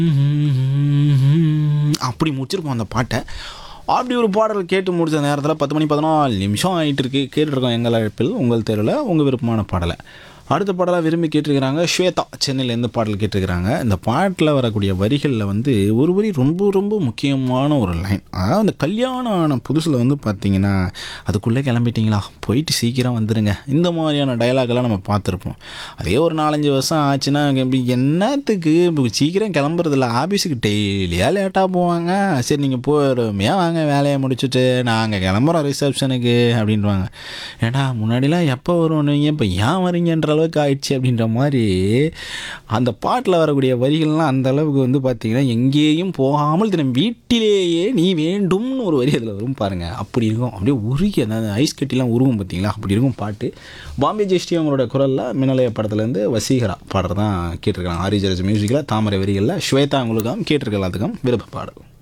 அப்படி முடிச்சிருப்போம் அந்த பாட்டை அப்படி ஒரு பாடல் கேட்டு முடிச்ச நேரத்தில் பத்து மணி பதினாலு நிமிஷம் ஆகிட்டு இருக்கு கேட்டுருக்கோம் எங்கள் அழைப்பில் உங்கள் தெருவில் உங்கள் விருப்பமான பாடலை அடுத்த பாடலாக விரும்பி கேட்டிருக்கிறாங்க ஸ்வேதா சென்னையிலேருந்து பாடல் கேட்டிருக்கிறாங்க இந்த பாட்டில் வரக்கூடிய வரிகளில் வந்து ஒரு வரி ரொம்ப ரொம்ப முக்கியமான ஒரு லைன் அதாவது அந்த கல்யாணம் ஆன புதுசில் வந்து பார்த்தீங்கன்னா அதுக்குள்ளே கிளம்பிட்டீங்களா போயிட்டு சீக்கிரம் வந்துடுங்க இந்த மாதிரியான டயலாக்லாம் நம்ம பார்த்துருப்போம் அதே ஒரு நாலஞ்சு வருஷம் ஆச்சுன்னா இப்படி என்னத்துக்கு இப்போ சீக்கிரம் கிளம்புறதில்ல ஆஃபீஸுக்கு டெய்லியாக லேட்டாக போவாங்க சரி நீங்கள் பொறுமையாக வாங்க வேலையை முடிச்சுட்டு நாங்கள் கிளம்புறோம் ரிசப்ஷனுக்கு அப்படின்வாங்க ஏடா முன்னாடிலாம் எப்போ வருவோம் இப்போ ஏன் வரீங்கன்ற அளவுக்கு ஆயிடுச்சு அப்படின்ற மாதிரி அந்த பாட்டில் வரக்கூடிய வரிகள்லாம் அந்த அளவுக்கு வந்து பார்த்தீங்கன்னா எங்கேயும் போகாமல் தினம் வீட்டிலேயே நீ வேண்டும்னு ஒரு வரி அதில் வரும் பாருங்கள் அப்படி இருக்கும் அப்படியே உருகி அந்த ஐஸ் கட்டிலாம் உருகும் பார்த்தீங்களா அப்படி இருக்கும் பாட்டு பாம்பே ஜெஸ்டி அவங்களோட குரலில் மின்னலைய படத்துலேருந்து வசீகரா பாடுறது தான் கேட்டிருக்காங்க ஆரிஜரஸ் மியூசிக்கில் தாமரை வரிகளில் ஸ்வேதா அவங்களுக்கும் கேட்டிருக்க எல்லாத்துக்கும் விருப்ப பாடல்